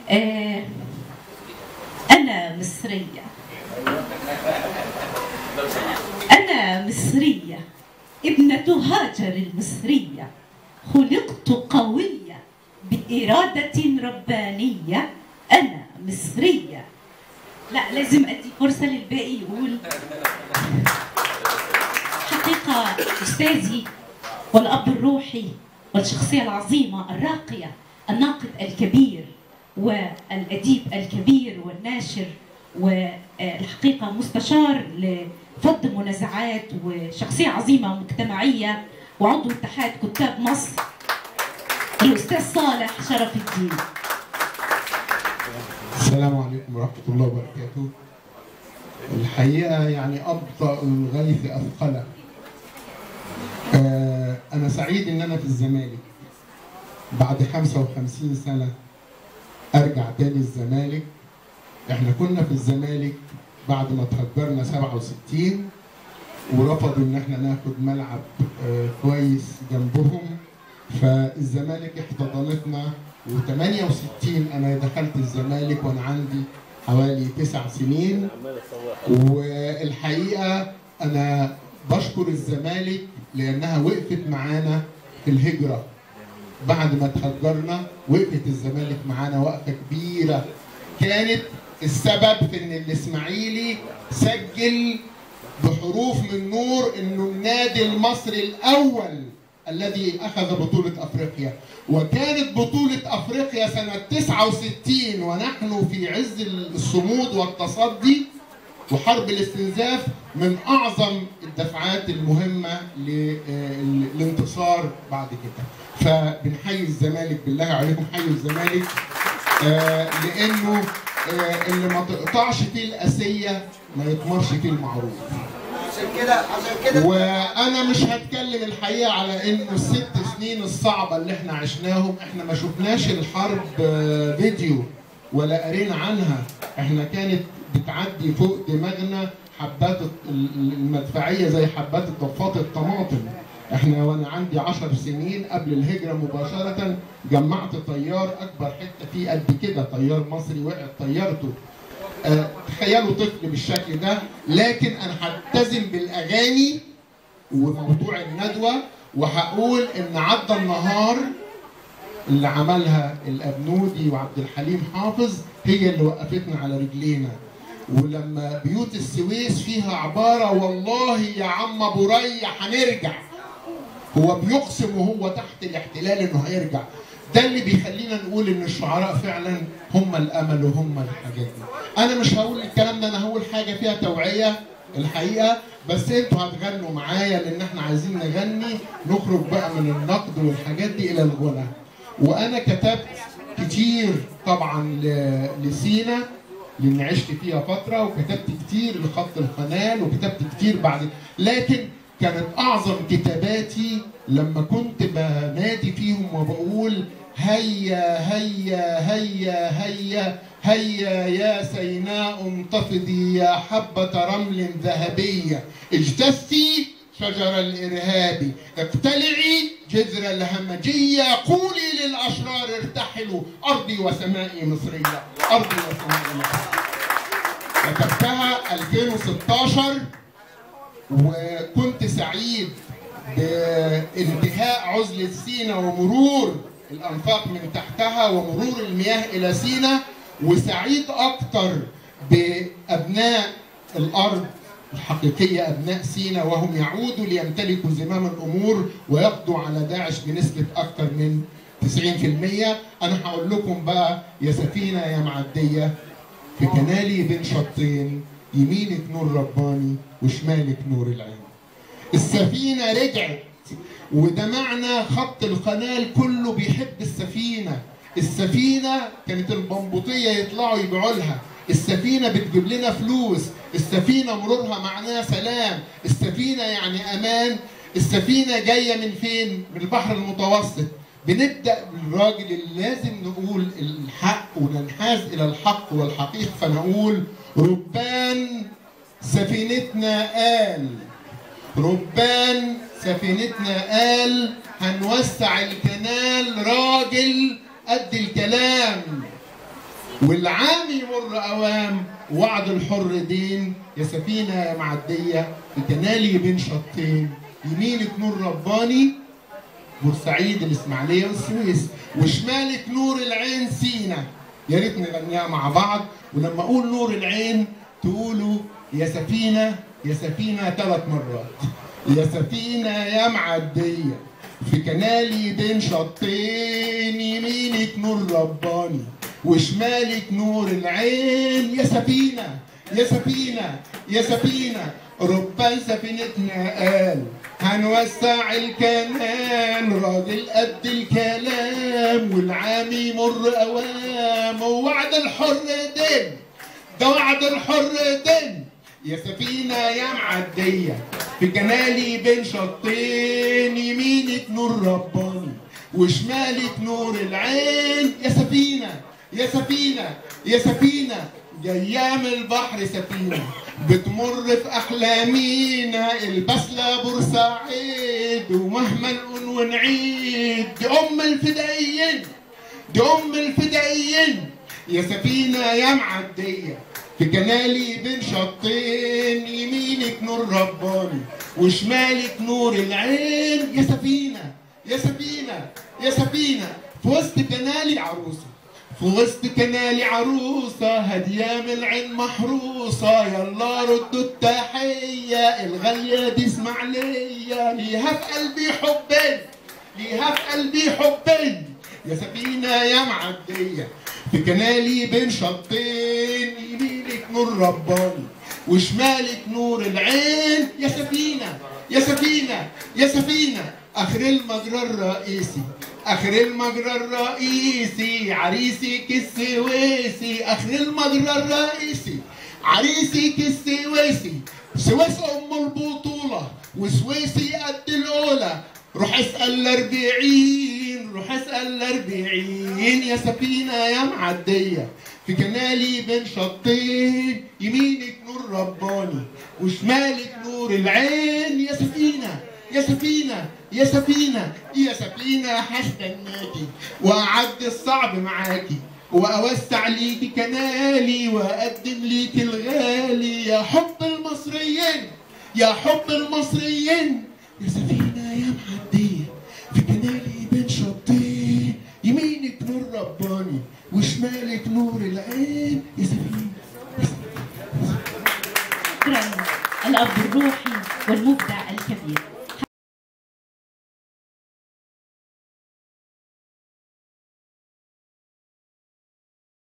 آه أنا مصرية أنا مصرية ابنة هاجر المصرية خلقت قوية بإرادة ربانية أنا مصرية لا لازم أدي فرصة للباقي يقول حقيقة أستاذي والأب الروحي والشخصية العظيمة الراقية الناقد الكبير والأديب الكبير والناشر والحقيقة مستشار لفض منازعات وشخصية عظيمة مجتمعية وعضو اتحاد كتاب مصر الأستاذ صالح شرف الدين السلام عليكم ورحمة الله وبركاته الحقيقة يعني أبطأ الغيث أثقله آه أنا سعيد إن أنا في الزمالك بعد 55 سنة أرجع تاني الزمالك إحنا كنا في الزمالك بعد ما تهجرنا 67 ورفضوا إن إحنا ناخد ملعب آه كويس جنبهم فالزمالك احتضنتنا و68 انا دخلت الزمالك وانا عندي حوالي تسع سنين والحقيقه انا بشكر الزمالك لانها وقفت معانا في الهجره بعد ما تهجرنا وقفت الزمالك معانا وقفه كبيره كانت السبب في ان الاسماعيلي سجل بحروف من نور انه النادي المصري الاول الذي اخذ بطوله افريقيا وكانت بطوله افريقيا سنه 69 ونحن في عز الصمود والتصدي وحرب الاستنزاف من اعظم الدفعات المهمه للانتصار بعد كده فبنحيي الزمالك بالله عليكم حيوا الزمالك آه لانه آه اللي ما تقطعش فيه الاسيه ما يطمرش فيه المعروف عشان كده عشان كده وانا مش هتكلم الحقيقه على انه الست سنين الصعبه اللي احنا عشناهم احنا ما شفناش الحرب فيديو ولا قرينا عنها احنا كانت بتعدي فوق دماغنا حبات المدفعيه زي حبات الضفات الطماطم احنا وانا عندي عشر سنين قبل الهجره مباشره جمعت طيار اكبر حته فيه قد كده طيار مصري وقعت طيارته أه تخيلوا طفل بالشكل ده لكن انا هلتزم بالاغاني وموضوع الندوه وهقول ان عدى النهار اللي عملها الابنودي وعبد الحليم حافظ هي اللي وقفتنا على رجلينا ولما بيوت السويس فيها عباره والله يا عم ابو ري هنرجع هو بيقسم وهو تحت الاحتلال انه هيرجع ده اللي بيخلينا نقول ان الشعراء فعلا هم الامل وهم الحاجات دي انا مش هقول الكلام ده انا هقول حاجه فيها توعيه الحقيقه بس انتوا هتغنوا معايا لان احنا عايزين نغني نخرج بقى من النقد والحاجات دي الى الغنى وانا كتبت كتير طبعا لسينا لان عشت فيها فتره وكتبت كتير لخط القناه وكتبت كتير بعد لكن كانت اعظم كتاباتي لما كنت بنادي فيهم وبقول هيا هيا هيا هيا هيا يا سيناء انتفضي يا حبة رمل ذهبية اجتثي شجر الإرهاب اقتلعي جذر الهمجية قولي للأشرار ارتحلوا أرضي وسمائي مصرية أرضي وسمائي مصرية كتبتها 2016 وكنت سعيد بانتهاء عزلة سينا ومرور الأنفاق من تحتها ومرور المياه إلى سينا وسعيد أكثر بأبناء الأرض الحقيقية أبناء سينا وهم يعودوا ليمتلكوا زمام الأمور ويقضوا على داعش بنسبة أكثر من 90% أنا هقول لكم بقى يا سفينة يا معدية في كنالي بين شطين يمينك نور رباني وشمالك نور العين السفينة رجعت وده معنى خط القناة كله بيحب السفينة السفينة كانت البنبوطية يطلعوا يبيعوا لها السفينة بتجيب لنا فلوس السفينة مرورها معناها سلام السفينة يعني أمان السفينة جاية من فين؟ من البحر المتوسط بنبدأ بالراجل اللي لازم نقول الحق وننحاز إلى الحق والحقيقة فنقول ربان سفينتنا قال ربان سفينتنا قال هنوسع الكنال راجل قد الكلام والعام يمر اوام وعد الحر دين يا سفينه يا معديه في كنالي بين شطين يمينك نور رباني بورسعيد الاسماعيليه والسويس وشمالك نور العين سينا يا ريت نغنيها مع بعض ولما اقول نور العين تقولوا يا سفينه يا سفينه ثلاث مرات يا سفينه يا معديه في كنالي بين شطين يمينك نور رباني وشمالك نور العين يا سفينه يا سفينه يا سفينه ربان سفينتنا قال هنوسع الكنال راجل قد الكلام والعام يمر اوام ووعد الحر دين ده وعد الحر دين يا سفينة يا معدية في كنالي بين شطين يمينك نور رباني وشمالك نور العين يا سفينة يا سفينة يا سفينة جاية من البحر سفينة بتمر في أحلامينا البسلة بورسعيد ومهما نقول ونعيد دي أم الفدائيين دي أم الفدائيين يا سفينة يا معدية في كنالي بين شطين يمينك نور رباني وشمالك نور العين يا سفينة يا سفينة يا سفينة في وسط كنالي عروسة في وسط كنالي عروسة هدية من العين محروسة يلا ردوا التحية الغالية دي اسماعيلية ليها في قلبي حبين ليها في قلبي حبين يا سفينة يا معدية في كنالي بين شطين يمينك نور رباني وشمالك نور العين يا سفينة يا سفينة يا سفينة آخر المجرى الرئيسي آخر المجرى الرئيسي عريسك السويسي آخر المجرى الرئيسي عريسك السويسي سويس أم البطولة وسويسي قد الأولى روح اسأل الأربعين روح اسأل الأربعين يا سفينة يا معدية في كنالي بين شطين يمينك نور رباني وشمالك نور العين يا سفينة يا سفينة يا سفينة يا سفينة هستناكي وأعدي الصعب معاكي وأوسع ليكي كنالي وأقدم ليكي الغالي يا حب المصريين يا حب المصريين يا سفينة يا معدية في كنالي بين شطين يمينك نور رباني وشمالك نور العين يا سفينة شكرا الاب الروحي والمبدع